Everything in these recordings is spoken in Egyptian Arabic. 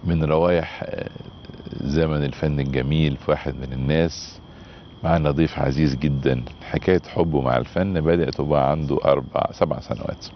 من روايح آه، زمن الفن الجميل في واحد من الناس معنا ضيف عزيز جدا حكاية حبه مع الفن بدأت وهو عنده أربع سبع سنوات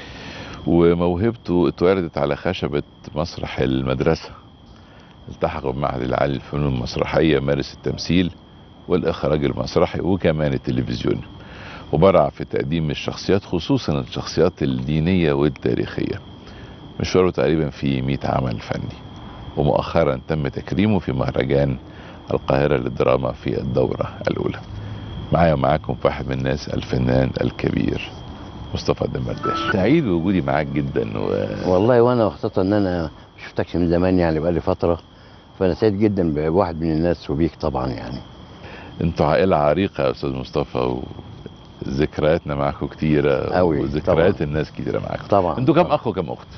وموهبته اتولدت على خشبة مسرح المدرسة التحق بمعهد العالي للفنون المسرحية مارس التمثيل والإخراج المسرحي وكمان التلفزيون وبرع في تقديم الشخصيات خصوصا الشخصيات الدينية والتاريخية مشواره تقريبا في 100 عمل فني ومؤخرا تم تكريمه في مهرجان القاهرة للدراما في الدورة الأولى معايا ومعاكم في واحد من الناس الفنان الكبير مصطفى الدمرداش سعيد بوجودي معاك جدا و... والله وانا خاصة ان انا ما شفتكش من زمان يعني بقالي فترة فانا سعيد جدا بواحد من الناس وبيك طبعا يعني انتوا عائلة عريقة يا استاذ مصطفى وذكرياتنا معاكم كتيرة أوي، وذكريات طبعا. الناس كتيرة معاكم طبعا انتوا كام طبعا. اخ وكام اخت؟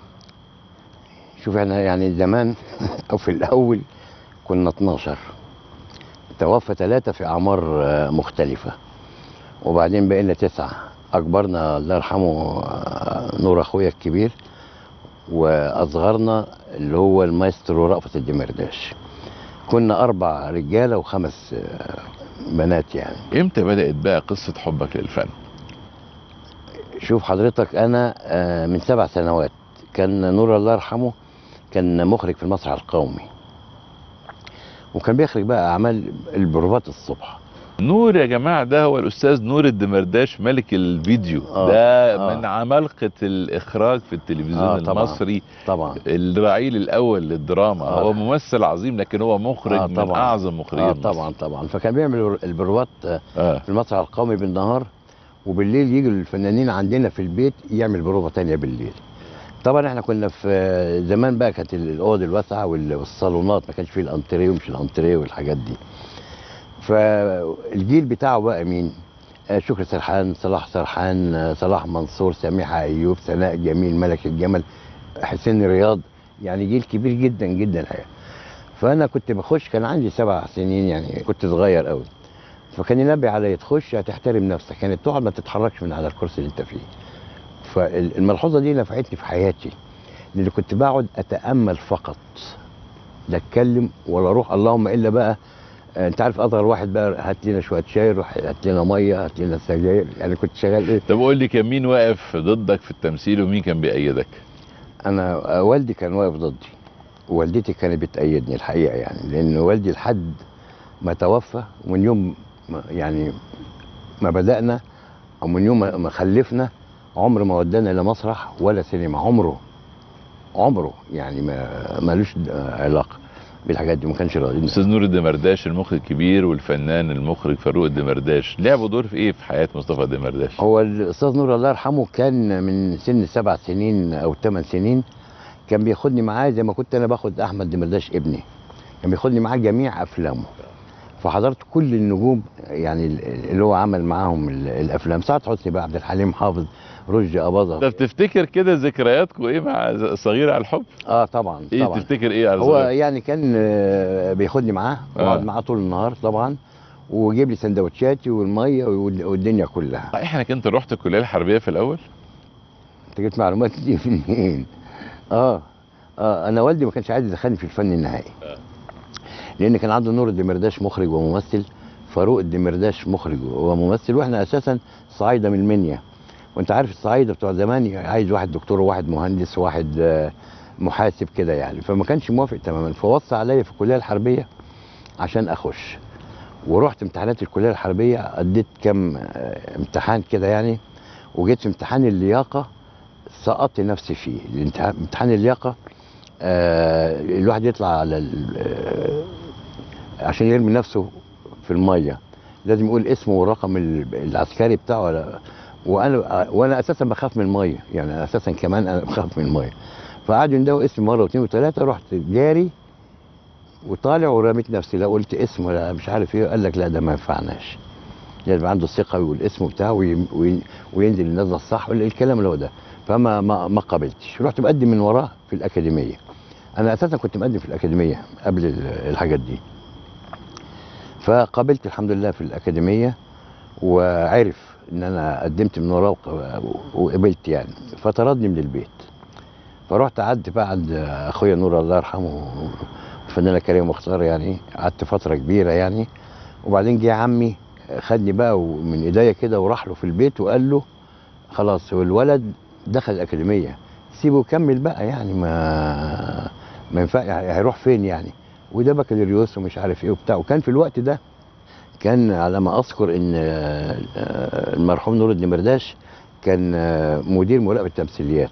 شوف احنا يعني زمان او في الاول كنا 12 توفى ثلاثة في اعمار آه، مختلفة وبعدين بقينا تسعة اكبرنا الله يرحمه آه، نور اخويا الكبير واصغرنا اللي هو المايسترو رأفت الدمرداش كنا اربع رجاله وخمس آه، بنات يعني امتى بدأت بقى قصة حبك للفن؟ شوف حضرتك انا آه، من سبع سنوات كان نور الله يرحمه كان مخرج في المسرح القومي وكان بيخرج بقى اعمال البروفات الصبح نور يا جماعة ده هو الأستاذ نور الدمرداش ملك الفيديو آه، ده آه. من عمالقة الإخراج في التلفزيون آه، طبعاً. المصري طبعا الرعيل الأول للدراما آه. هو ممثل عظيم لكن هو مخرج آه، من طبعاً. أعظم مخرجين اه مصر. طبعا طبعا فكان بيعمل البروفات آه، آه. في المسرح القومي بالنهار وبالليل يجي الفنانين عندنا في البيت يعمل بروفه تانية بالليل طبعا احنا كنا في زمان بقى كانت الاوض الواسعه وال- والصالونات ما كانش فيه الانتريه ومش الانتريه والحاجات دي فالجيل بتاعه بقى مين آه، شكري سرحان صلاح سرحان آه، صلاح منصور سميحه ايوب سناء جميل ملك الجمل حسين رياض يعني جيل كبير جدا جدا الحقيقه فانا كنت بخش كان عندي سبع سنين يعني كنت صغير قوي فكان ينبه عليا تخش هتحترم نفسك كانت تقعد ما تتحركش من على الكرسي اللي انت فيه فالملحوظه دي نفعتني في حياتي لان كنت بقعد اتامل فقط لا اتكلم ولا اروح اللهم الا بقى آه، انت عارف اصغر واحد بقى هات لنا شويه شاي روح هات لنا ميه هات لنا سجاير يعني كنت شغال ايه طب قول لي كان مين واقف ضدك في التمثيل ومين كان بيأيدك؟ انا آه، والدي كان واقف ضدي والدتي كانت بتأيدني الحقيقه يعني لان والدي لحد ما توفى ومن يوم ما يعني ما بدأنا او من يوم ما ما خلفنا عمر ما ودانا لا مسرح ولا سينما عمره عمره يعني ما ملوش علاقه بالحاجات دي ما كانش راضي الأستاذ نور الدمرداش المخرج الكبير والفنان المخرج فاروق الدمرداش لعبوا دور في إيه في حياة مصطفى الدمرداش؟ هو الاستاذ نور الله يرحمه كان من سن سبع سنين او ثمان سنين كان بياخدني معاه زي ما كنت انا باخد احمد دمرداش ابني كان بياخدني معاه جميع افلامه فحضرت كل النجوم يعني اللي هو عمل معاهم ال- الافلام سعد حسني بقى عبد الحليم حافظ رشدي اباظه طب تفتكر كده ذكرياتكم إيه مع صغير على الحب؟ اه طبعا إيه طبعا تفتكر إيه على هو صغير؟ يعني كان آه، بياخدني معاه واقعد آه. معاه طول النهار طبعا ويجيب لي سندوتشاتي والميه وال- والدنيا كلها صحيح انك انت رحت الكليه الحربيه في الاول انت جبت معلومات دي منين؟ اه اه انا والدي ما كانش عايز يدخلني في الفن النهائي آه. لان كان عنده نور الدمرداش مخرج وممثل فاروق الدمرداش مخرج وممثل واحنا اساسا صعايده من المنيا وانت عارف الصعايده بتوع زمان عايز واحد دكتور وواحد مهندس وواحد آه، محاسب كده يعني فما كانش موافق تماما فوصى عليا في الكليه الحربيه عشان اخش ورحت امتحانات الكليه الحربيه اديت كم آه، امتحان كده يعني وجيت في امتحان اللياقه سقطت نفسي فيه الامتحان- امتحان اللياقه آه الواحد يطلع على ال- آه عشان يرمي نفسه في الميه لازم يقول اسمه والرقم ال- العسكري بتاعه ولا وانا وانا اساسا بخاف من الميه يعني اساسا كمان انا بخاف من الميه فقعدوا يندهوا اسمي مره واثنين وثلاثه رحت جاري وطالع ورميت نفسي لا قلت اسم ولا مش عارف ايه قال لك لا ده ما ينفعناش لازم يبقى عنده الثقه ويقول اسمه بتاعه وي- وي- وينزل النزله الصح ولا الكلام اللي هو ده فما ما, ما قابلتش رحت مقدم من وراه في الاكاديميه انا اساسا كنت مقدم في الاكاديميه قبل ال- الحاجات دي فقابلت الحمد لله في الاكاديميه وعرف ان انا قدمت من وراه وق- وقبلت يعني فطردني من البيت فرحت قعدت بقى عند اخويا نور الله يرحمه الفنانه كريم مختار يعني قعدت فتره كبيره يعني وبعدين جه عمي خدني بقى من ايديا كده وراح له في البيت وقال له خلاص هو الولد دخل الاكاديميه سيبه يكمل بقى يعني ما ما ينفع هيروح فين يعني وده بكالوريوس ومش عارف ايه وبتاع وكان في الوقت ده كان على ما اذكر ان آه، آه، المرحوم نور الدين مرداش كان آه، مدير مراقبه التمثيليات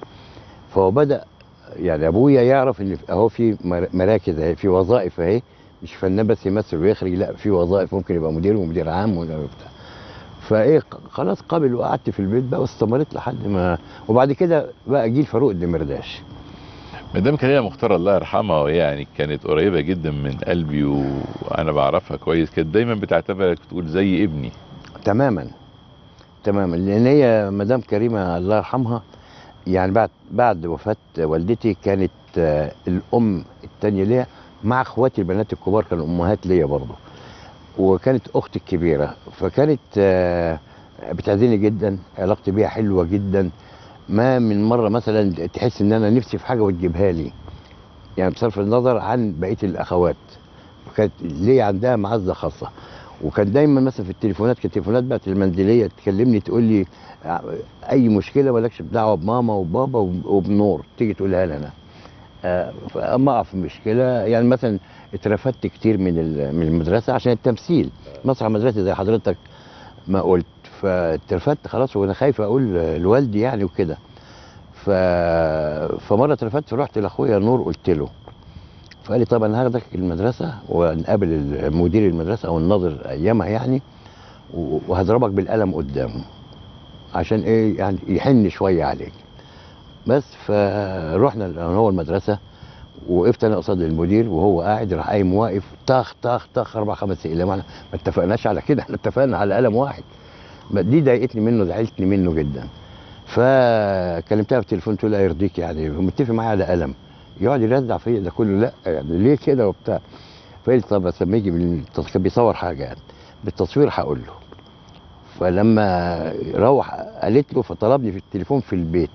فهو بدا يعني ابويا يعرف ان اهو في مر- مراكز اهي في وظائف اهي مش فنان بس يمثل ويخرج لا في وظائف ممكن يبقى مدير ومدير عام وبتاع فايه ق- خلاص قابل وقعدت في البيت بقى واستمريت لحد ما وبعد كده بقى جيل فاروق الدمرداش مدام كريمه مختار الله يرحمها يعني كانت قريبه جدا من قلبي وانا بعرفها كويس كانت دايما بتعتبرك تقول زي ابني تماما تماما لان هي مدام كريمه الله يرحمها يعني بعد بعد وفاه والدتي كانت آه، الام الثانيه ليا مع اخواتي البنات الكبار كانوا امهات ليا برضه وكانت اختي الكبيره فكانت آه، بتعزني جدا علاقتي بيها حلوه جدا ما من مره مثلا تحس ان انا نفسي في حاجه وتجيبها لي يعني بصرف النظر عن بقيه الاخوات كانت ليه عندها معزه خاصه وكان دايما مثلا في التليفونات كانت التليفونات بقى المنزليه تكلمني تقول لي ع- اي مشكله مالكش دعوه بماما وبابا وب- وبنور تيجي تقولها لنا آه، فاما اقع في مشكله يعني مثلا اترفدت كتير من ال- من المدرسه عشان التمثيل مسرح مدرسه زي حضرتك ما قلت فاترفدت خلاص وانا خايف اقول لوالدي يعني وكده ف... فمره اترفدت فرحت لاخويا نور قلت له فقال لي طب انا هاخدك المدرسه ونقابل مدير المدرسه او الناظر ايامها يعني و- وهضربك بالقلم قدامه عشان ايه يعني يحن شويه عليك بس فروحنا انا هو المدرسه وقفت انا قصاد المدير وهو قاعد راح قايم واقف طخ طخ طخ اربع خمس اقلام ما اتفقناش على كده احنا اتفقنا على قلم واحد ما دي ضايقتني منه زعلتني منه جدا فكلمتها في التليفون تقول لها يرضيك يعني هو متفق معايا على قلم يقعد يرزع فيا ده كله لا يعني ليه كده وبتاع فقلت طب بس لما يجي من التص- كان بيصور حاجه يعني بالتصوير هقول له فلما روح قالت له فطلبني في التليفون في البيت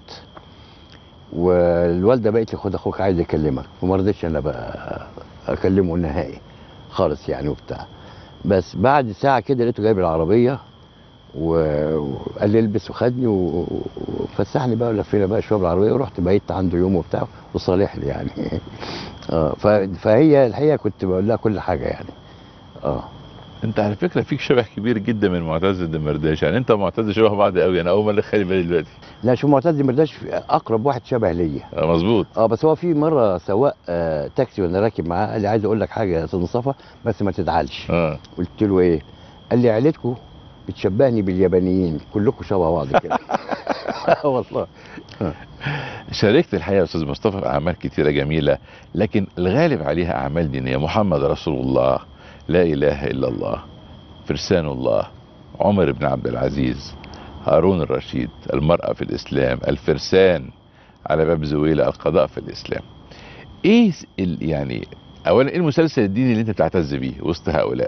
والوالده بقت لي خد اخوك عايز يكلمك وما رضيتش انا بقى اكلمه نهائي خالص يعني وبتاع بس بعد ساعه كده لقيته جايب العربيه و- وقال لي البس وخدني و- وفسحني بقى ولفينا بقى شويه بالعربيه ورحت بقيت عنده يوم وبتاع وصالح لي يعني اه ف- فهي الحقيقه كنت بقول لها كل حاجه يعني اه انت على فكره فيك شبه كبير جدا من معتز الدمرداش يعني انت ومعتز شبه بعض قوي انا اول ما خلي بالي دلوقتي لا شو معتز مرداش اقرب واحد شبه ليا آه، مظبوط اه بس هو في مره سواق آه تاكسي وانا راكب معاه قال لي عايز اقول لك حاجه يا استاذ مصطفى بس ما تزعلش اه قلت له ايه قال لي عيلتكم بتشبهني باليابانيين كلكم شبه بعض كده آه والله شاركت الحقيقه يا استاذ مصطفى في اعمال كتيره جميله لكن الغالب عليها اعمال دينيه محمد رسول الله لا اله الا الله فرسان الله عمر بن عبد العزيز هارون الرشيد المراه في الاسلام الفرسان على باب زويله القضاء في الاسلام ايه س- ال- يعني اولا ايه المسلسل الديني اللي انت بتعتز بيه وسط هؤلاء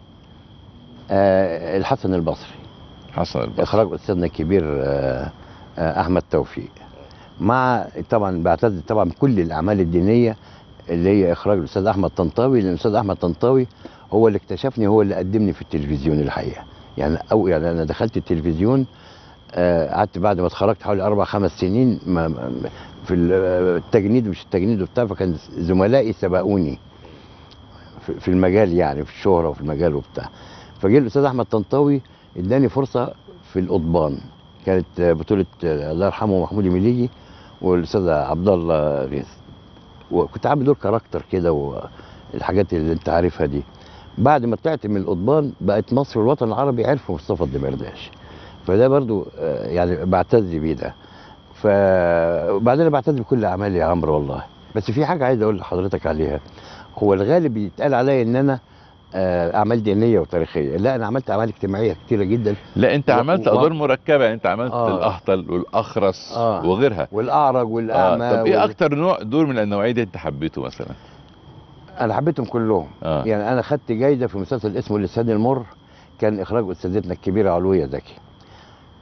آه الحسن البصري حسن البصري اخراج استاذنا الكبير آه آه احمد توفيق مع طبعا بعتز طبعا كل الاعمال الدينيه اللي هي اخراج الاستاذ احمد طنطاوي لان الاستاذ احمد طنطاوي هو اللي اكتشفني هو اللي قدمني في التلفزيون الحقيقه يعني او يعني انا دخلت التلفزيون آه، قعدت بعد ما اتخرجت حوالي اربع خمس سنين ما ما- في ال- التجنيد مش التجنيد وبتاع فكان زملائي سبقوني في- في المجال يعني في الشهره وفي المجال وبتاع فجه الاستاذ احمد طنطاوي اداني فرصه في القضبان كانت آه، بطوله آه، الله يرحمه محمود المليجي والاستاذ عبد الله غيث وكنت عامل دور كاركتر كده والحاجات اللي انت عارفها دي بعد ما طلعت من القضبان بقت مصر والوطن العربي عرفوا مصطفى الدمرداش فده برضو آه، يعني بعتز بيه ده فبعدين انا بعتز بكل اعمالي يا عمرو والله بس في حاجه عايز اقول لحضرتك عليها هو الغالب بيتقال عليا ان انا آه، اعمال دينيه وتاريخيه لا انا عملت اعمال اجتماعيه كتيره جدا لا انت و- عملت و- ادوار مركبه يعني انت عملت آه. الاهطل والاخرس آه. وغيرها والاعرج اه والاعمى طب ايه وال- اكتر نوع دور من النوعيه دي انت حبيته مثلا انا حبيتهم كلهم اه يعني انا خدت جايزه في مسلسل اسمه اللسان المر كان اخراج استاذتنا الكبيره علويه زكي وكنت عامل دور كاركتر كده والحاجات اللي انت عارفها دي بعد ما طلعت من القضبان بقت مصر والوطن العربي عرفوا مصطفى الدمرداش فده برضو آه، يعني بعتز بكل اعمالي يا عمرو والله بس في حاجه عايز اقول لحضرتك عليها هو الغالب بيتقال عليا ان انا آه، اعمال دينيه وتاريخيه لا انا عملت اعمال اجتماعيه كتيره جدا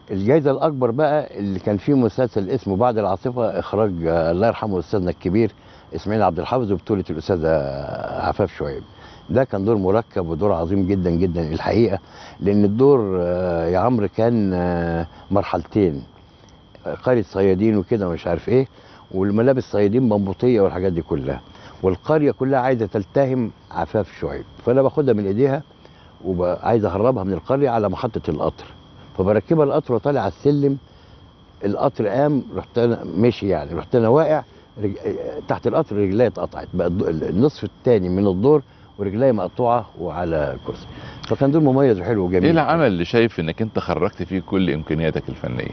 الجائزه الاكبر بقى اللي كان فيه مسلسل اسمه بعد العاصفه اخراج آه، الله يرحمه استاذنا الكبير اسماعيل عبد الحافظ وبطوله الاستاذه عفاف شعيب ده كان دور مركب ودور عظيم جدا جدا الحقيقه لان الدور آه، يا عمرو كان آه، مرحلتين آه، قريه صيادين وكده مش عارف ايه والملابس صيادين بمبوطيه والحاجات دي كلها والقريه كلها عايزه تلتهم عفاف شعيب فانا باخدها من ايديها وعايز اهربها من القريه على محطه القطر فبركبها القطر وطالع على السلم القطر قام رحت انا مشي يعني رحت انا واقع رج... تحت القطر رجلي اتقطعت بقى الض- النصف الثاني من الدور ورجلي مقطوعه وعلى كرسي فكان دور مميز وحلو وجميل ايه العمل اللي شايف انك انت خرجت فيه كل امكانياتك الفنيه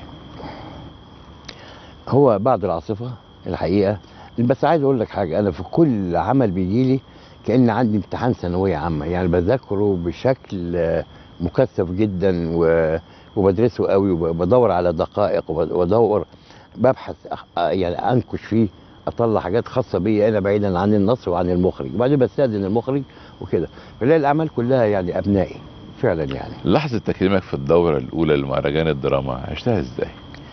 هو بعد العاصفه الحقيقه بس عايز اقول لك حاجه انا في كل عمل بيجي لي كان عندي امتحان ثانويه عامه يعني بذاكره بشكل آه، مكثف جدا و- وبدرسه قوي وبدور على دقائق وب- وبدور ببحث أخ- آه، يعني انكش فيه اطلع حاجات خاصه بيا انا بعيدا عن النص وعن المخرج وبعدين بستاذن المخرج وكده بلاقي الاعمال كلها يعني ابنائي فعلا يعني لحظه تكريمك في الدوره الاولى لمهرجان الدراما عشتها ازاي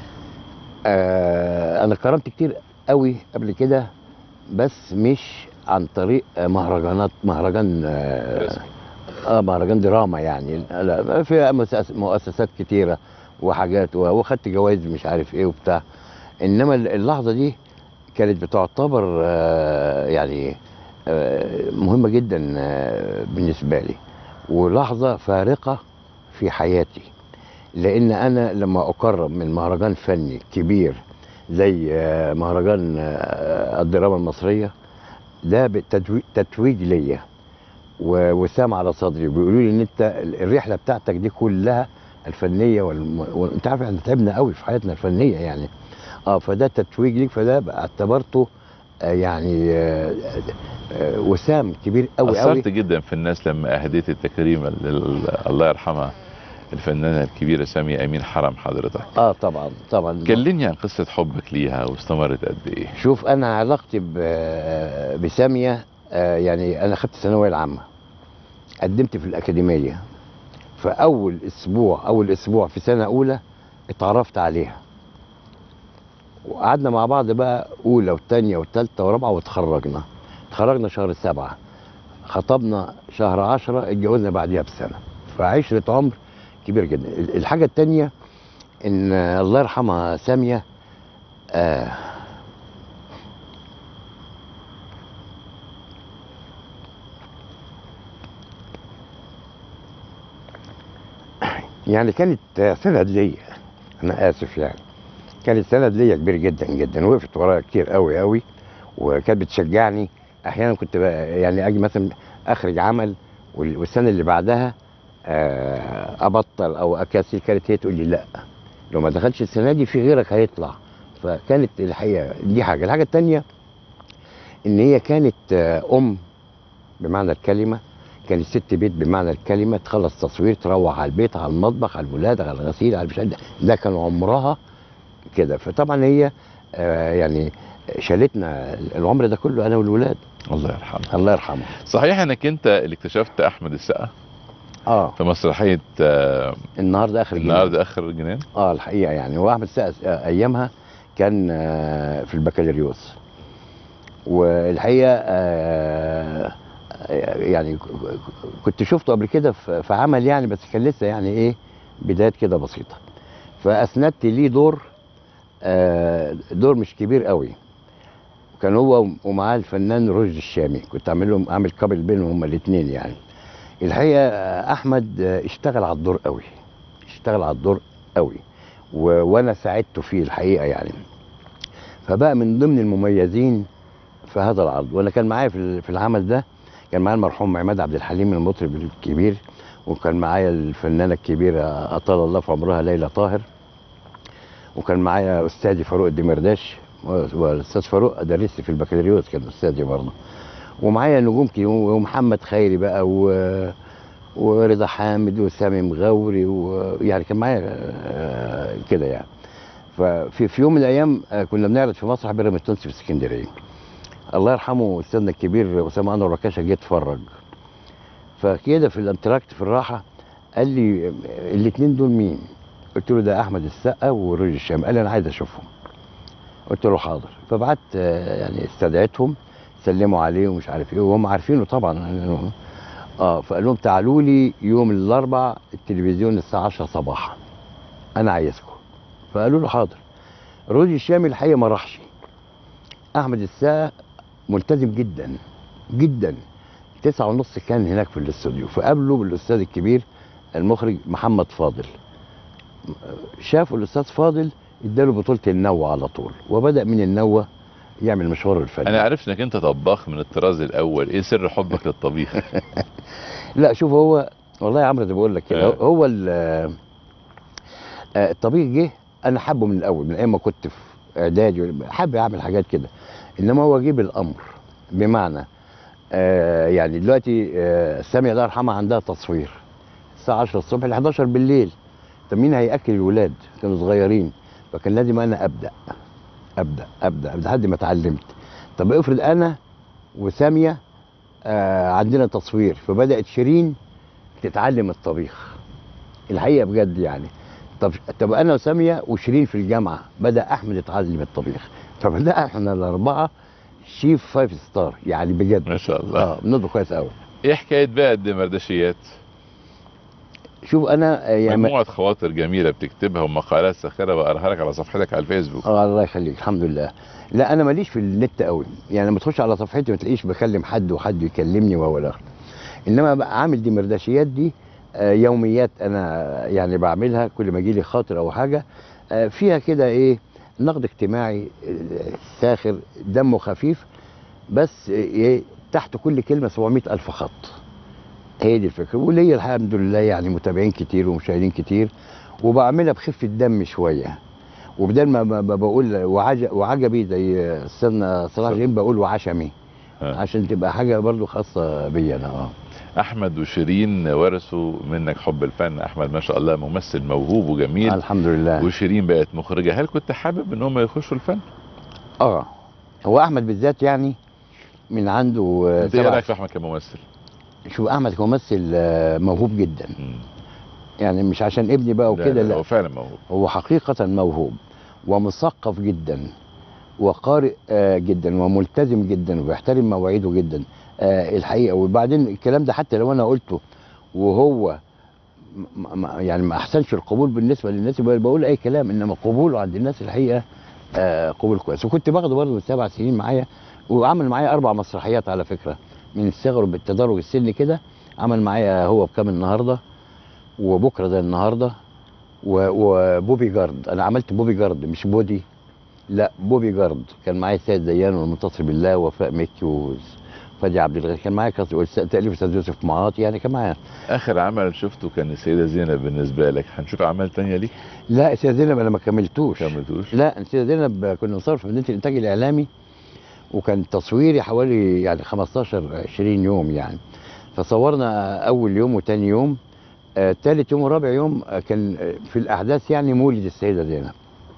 آه انا كرمت كتير قوي قبل كده بس مش عن طريق آه، مهرجانات مهرجان آه, رسمي. اه مهرجان دراما يعني لا في مؤسس- مؤسسات كتيره وحاجات و- واخدت جوائز مش عارف ايه وبتاع انما ال- اللحظه دي كانت بتعتبر آه يعني آه مهمه جدا آه بالنسبه لي ولحظه فارقه في حياتي لان انا لما اكرم من مهرجان فني كبير زي آه، مهرجان آه، الدراما المصريه ده بتتوي- تتويج ليا و- وسام على صدري بيقولوا لي ان انت الرحله بتاعتك دي كلها الفنيه والم... وانت عارف احنا تعبنا قوي في حياتنا الفنيه يعني اه فده تتويج ليك فده بقى اعتبرته آه، يعني آه، آه، وسام كبير قوي قوي اثرت جدا في الناس لما اهديت التكريم لل- الله يرحمها الفنانه الكبيره ساميه امين حرم حضرتك اه طبعا طبعا كلمني عن قصه حبك ليها واستمرت قد ايه شوف انا علاقتي ب- بساميه آه، يعني انا خدت الثانويه العامه قدمت في الاكاديميه فاول اسبوع اول اسبوع في سنه اولى اتعرفت عليها وقعدنا مع بعض بقى اولى وثانيه وثالثه ورابعه واتخرجنا اتخرجنا شهر سبعة خطبنا شهر عشرة اتجوزنا بعديها بسنه فعشره عمر كبير جدا الحاجه الثانيه ان الله يرحمها ساميه آه يعني كانت سند ليا انا اسف يعني كانت سند ليا كبير جدا جدا وقفت ورايا كتير قوي قوي وكانت بتشجعني احيانا كنت بقى يعني اجي مثلا اخرج عمل وال- والسنه اللي بعدها آه، ابطل او اكاسل كانت هي تقول لي لا لو ما دخلش السنه دي في غيرك هيطلع فكانت الحقيقه دي حاجه الحاجه الثانيه ان هي كانت آه، ام بمعنى الكلمه كانت ست بيت بمعنى الكلمه تخلص تصوير تروح على البيت على المطبخ على الولاد على الغسيل على مش عارف ده, ده كان عمرها كده فطبعا هي آه، يعني شالتنا العمر ده كله انا والولاد الله يرحمها الله يرحمه صحيح انك انت اللي اكتشفت احمد السقا اه في مسرحيه آه، النهارده اخر جنيه. النهارده اخر الجنان اه الحقيقه يعني هو احمد السقا آه، ايامها كان آه، في البكالوريوس والحقيقه آه، يعني ك- ك- كنت شفته قبل كده في في عمل يعني بس كان لسه يعني ايه بدايات كده بسيطه فاسندت ليه دور آه، دور مش كبير قوي كان هو ومعاه الفنان رشدي الشامي كنت عامل لهم عامل كابل بينهم هما الاثنين يعني الحقيقه آه، احمد آه، اشتغل على الدور قوي اشتغل على الدور قوي و... وانا ساعدته فيه الحقيقه يعني فبقى من ضمن المميزين في هذا العرض وانا كان معايا في ال- في العمل ده كان معايا المرحوم عماد عبد الحليم المطرب الكبير وكان معايا الفنانه الكبيره اطال الله في عمرها ليلى طاهر وكان معايا استاذي فاروق الدمرداش والاستاذ فاروق درس في البكالوريوس كان استاذي برضه ومعايا نجوم كتير ومحمد خيري بقى و... ورضا حامد وسامي مغاوري ويعني كان معايا آه، كده يعني ففي في يوم من الايام آه، كنا بنعرض في مسرح بيراميد التونسي في اسكندريه الله يرحمه استاذنا الكبير اسامه انور ركاشه جه اتفرج فكده في الانتراكت في الراحه قال لي الاثنين دول مين؟ قلت له ده احمد السقا ورشدي الشام قال لي انا عايز اشوفهم قلت له حاضر فبعت آه، يعني استدعيتهم سلموا عليه ومش عارف ايه وهم عارفينه طبعا يعني اه فقال لهم تعالوا لي يوم الاربع التلفزيون الساعه 10 صباحا انا عايزكم فقالوا له حاضر رشدي الشامي الحقيقه ما راحش احمد السقا ملتزم جدا جدا تسعة ونص كان هناك في الاستوديو فقابله بالاستاذ الكبير المخرج محمد فاضل شافوا الاستاذ فاضل اداله بطوله النوة على طول وبدا من النوة يعمل مشوار الفني انا عرفت انك انت طباخ من الطراز الاول ايه سر حبك للطبيخ لا شوف هو والله يا عمرو ده بقول لك كده آه. هو ال- آه، الطبيخ جه انا حابه من الاول من ايام ما كنت في اعدادي حابب اعمل حاجات كده انما هو جه بالامر بمعنى آه يعني دلوقتي آه سامية الله يرحمها عندها تصوير الساعه 10 الصبح ل 11 بالليل طب مين هياكل الولاد كانوا صغيرين فكان لازم انا ابدا ابدا ابدا ابدا لحد ما اتعلمت طب افرض انا وساميه آه عندنا تصوير فبدات شيرين تتعلم الطبيخ الحقيقه بجد يعني طب طب انا وساميه وشيرين في الجامعه بدا احمد يتعلم الطبيخ فبدا احنا الاربعه شيف فايف ستار يعني بجد ما شاء الله اه بنطبخ كويس قوي ايه حكايه بقى الدمردشيات شوف انا آه، يعني مجموعه خواطر جميله بتكتبها ومقالات ساخره بقراها لك على صفحتك على الفيسبوك اه الله يخليك الحمد لله لا انا ماليش في النت قوي يعني لما تخش على صفحتي ما تلاقيش بكلم حد وحد يكلمني وهو الاخر انما بقى عامل دي مرداشيات دي آه، يوميات انا يعني بعملها كل ما يجي لي خاطر او حاجه آه، فيها كده ايه نقد اجتماعي آه، ساخر دمه خفيف بس ايه تحت كل كلمه 700 الف خط هي دي الفكره وليا الحمد لله يعني متابعين كتير ومشاهدين كتير وبعملها بخفه دم شويه وبدل ما ما- ما بقول وعج- وعجبي زي استاذنا صلاح جيم بقول وعشمي آه. عشان تبقى حاجه برضو خاصه بيا انا اه احمد وشيرين ورثوا منك حب الفن احمد ما شاء الله ممثل موهوب وجميل الحمد لله وشيرين بقت مخرجه هل كنت حابب ان هم يخشوا الفن اه هو احمد بالذات يعني من عنده آه، انت ايه سبع رايك في احمد كممثل شوف احمد ممثل آه، موهوب جدا مم. يعني مش عشان ابني بقى وكده لا, لا لا هو فعلا موهوب هو حقيقة موهوب ومثقف جدا وقارئ آه، جدا وملتزم جدا وبيحترم مواعيده جدا آه، الحقيقة وبعدين الكلام ده حتى لو أنا قلته وهو م- م- يعني ما أحسنش القبول بالنسبة للناس يبقى بقول أي كلام إنما قبوله عند الناس الحقيقة آه، قبول كويس وكنت باخده برضه من سبع سنين معايا وعمل معايا أربع مسرحيات على فكرة من صغره بالتدرج السني كده عمل معايا هو بكام النهارده وبكره زي النهارده و- وبوبي جارد انا عملت بوبي جارد مش بودي لا بوبي جارد كان معايا سيد زيان والمنتصر بالله ووفاء مكي وفادي عبد الغني كان معايا كاس والس- تاليف استاذ يوسف معاطي يعني كان معايا اخر عمل شفته كان السيده زينب بالنسبه لك هنشوف اعمال تانية ليك لا سيدة زينب انا ما كملتوش كملتوش لا سيدة زينب كنا نصور في مدينه الانتاج الاعلامي وكان تصويري حوالي يعني 15 20 يوم يعني فصورنا اول يوم وتاني يوم آه تالت يوم ورابع يوم آه كان آه، في الاحداث يعني مولد السيده زينب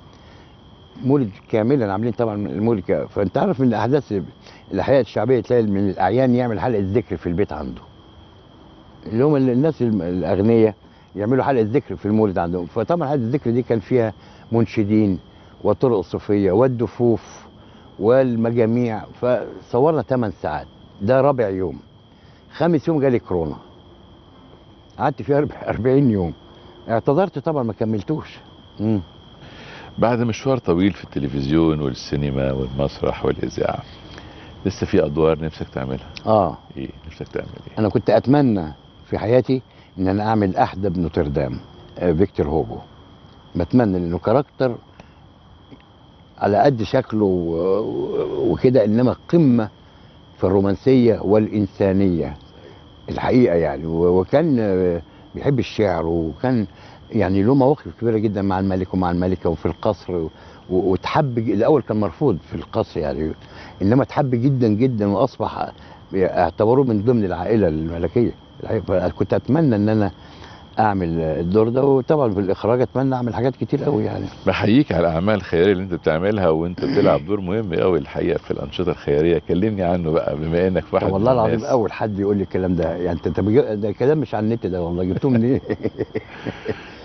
مولد كاملا عاملين طبعا المولد ك- فانت عارف من الاحداث الاحياء الشعبيه تلاقي من الاعيان يعمل حلقه ذكر في البيت عنده اللي هم الناس الم- الاغنياء يعملوا حلقه ذكر في المولد عندهم فطبعا حلقه الذكر دي كان فيها منشدين وطرق صوفيه والدفوف والمجاميع فصورنا 8 ساعات ده رابع يوم خامس يوم جالي كورونا قعدت فيها أربع- 40 يوم اعتذرت طبعا ما كملتوش مم. بعد مشوار طويل في التلفزيون والسينما والمسرح والاذاعه لسه في ادوار نفسك تعملها اه ايه نفسك تعمل ايه انا كنت اتمنى في حياتي ان انا اعمل احدب نوتردام آه، فيكتور هوجو بتمنى لانه كاركتر على قد شكله و- و- وكده انما قمه في الرومانسيه والانسانيه الحقيقه يعني و- وكان آه، بيحب الشعر وكان يعني له مواقف كبيره جدا مع الملك ومع الملكه وفي القصر و- و- وتحب ج- الاول كان مرفوض في القصر يعني انما اتحب جدا جدا واصبح اعتبروه من ضمن العائله الملكيه الحقيقة فكنت اتمنى ان انا اعمل الدور ده وطبعا في الاخراج اتمنى اعمل حاجات كتير قوي يعني بحييك على الاعمال الخيريه اللي انت بتعملها وانت بتلعب دور مهم قوي الحقيقه في الانشطه الخيريه كلمني عنه بقى بما انك واحد طب من والله العظيم الناس. اول حد يقول لي الكلام ده يعني انت انت بتجي- ده كلام مش على النت ده والله جبتوه منين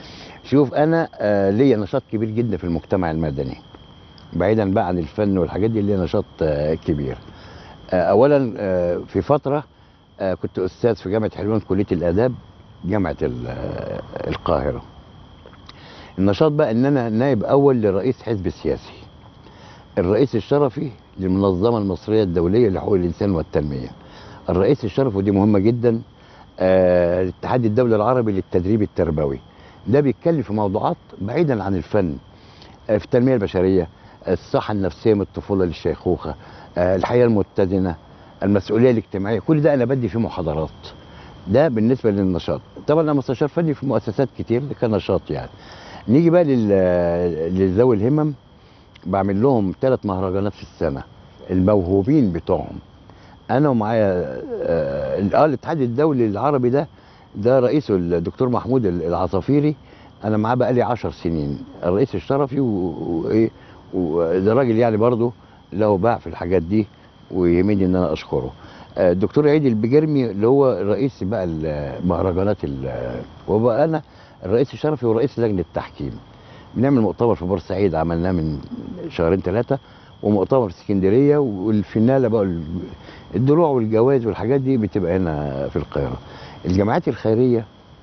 شوف انا آه ليا نشاط كبير جدا في المجتمع المدني بعيدا بقى عن الفن والحاجات دي ليا نشاط آه كبير آه اولا آه في فتره آه كنت استاذ في جامعه حلوان كليه الاداب جامعه ال- آه، القاهره النشاط بقى ان انا نائب اول لرئيس حزب سياسي الرئيس الشرفي للمنظمه المصريه الدوليه لحقوق الانسان والتنميه الرئيس الشرفي ودي مهمه جدا آه، الاتحاد الدولي العربي للتدريب التربوي ده بيتكلم في موضوعات بعيدا عن الفن آه، في التنميه البشريه الصحه النفسيه من الطفوله للشيخوخه آه، الحياه المتزنه المسؤوليه الاجتماعيه كل ده انا بدي فيه محاضرات ده بالنسبه للنشاط طبعا انا مستشار فني في مؤسسات كتير ده كان نشاط يعني نيجي بقى لل- لذوي الهمم بعمل لهم ثلاث مهرجانات في السنه الموهوبين بتوعهم انا ومعايا اه آه، الاتحاد الدولي العربي ده ده رئيسه الدكتور محمود العصافيري انا معاه بقالي 10 سنين الرئيس الشرفي و- وايه وده راجل يعني برضه له باع في الحاجات دي ويهمني ان انا اشكره آه، الدكتور عيد البجرمي اللي هو رئيس بقى المهرجانات ال- وبقى انا الرئيس الشرفي ورئيس لجنه التحكيم بنعمل مؤتمر في بورسعيد عملناه من شهرين ثلاثه ومؤتمر في اسكندريه والفناله بقى ال- الدروع والجواز والحاجات دي بتبقى هنا في القاهره الجمعيات الخيريه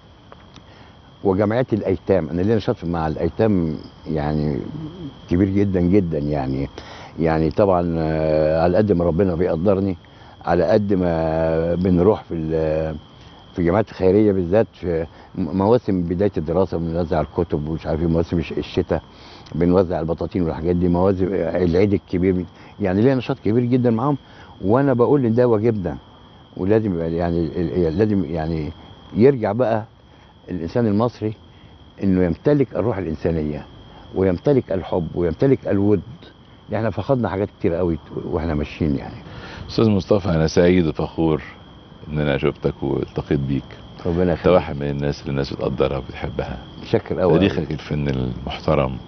وجمعيات الايتام انا ليا نشاط مع الايتام يعني كبير جدا جدا يعني يعني طبعا آه، على قد ما ربنا بيقدرني على قد ما بنروح في ال- في الجامعات الخيريه بالذات في م- مواسم بدايه الدراسه بنوزع الكتب ومش عارف ايه مواسم الش- الشتاء بنوزع البطاطين والحاجات دي مواسم العيد الكبير يعني ليا نشاط كبير جدا معاهم وانا بقول ان ده واجبنا ولازم يبقى يعني ال- لازم يعني يرجع بقى الانسان المصري انه يمتلك الروح الانسانيه ويمتلك الحب ويمتلك الود احنا فقدنا حاجات كتير قوي واحنا ماشيين يعني استاذ مصطفى انا سعيد وفخور ان انا شفتك والتقيت بيك ربنا انت يخليك واحد من الناس اللي الناس بتقدرها وبتحبها شكر قوي تاريخك الفني المحترم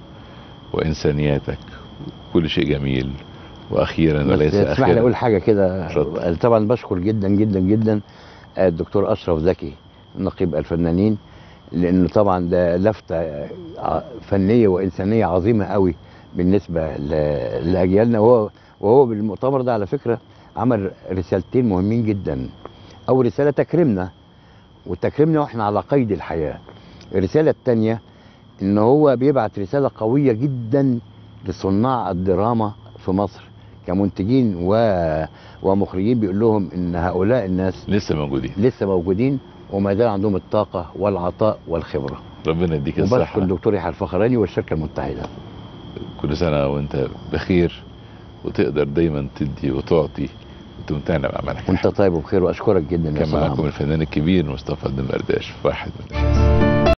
وانسانياتك كل شيء جميل واخيرا بس وليس اسمح لي اخيرا اقول حاجه كده اتفضل. طبعا بشكر جدا جدا جدا الدكتور اشرف زكي نقيب الفنانين لانه طبعا ده لفته ع- فنيه وانسانيه عظيمه قوي بالنسبه ل- لاجيالنا وهو وهو بالمؤتمر ده على فكره عمل رسالتين مهمين جدا اول رساله تكرمنا وتكرمنا واحنا على قيد الحياه الرساله الثانيه ان هو بيبعت رساله قويه جدا لصناع الدراما في مصر كمنتجين و... ومخرجين بيقول لهم ان هؤلاء الناس لسه موجودين لسه موجودين وما زال عندهم الطاقه والعطاء والخبره ربنا يديك وبشكر الصحه الدكتور يحيى الفخراني والشركه المتحده كل سنه وانت بخير وتقدر دايما تدي وتعطي وتمتعنا بعملك وانت طيب وبخير واشكرك جدا يا كان أستاذ معاكم عمرو. الفنان الكبير مصطفى الدمرداش واحد من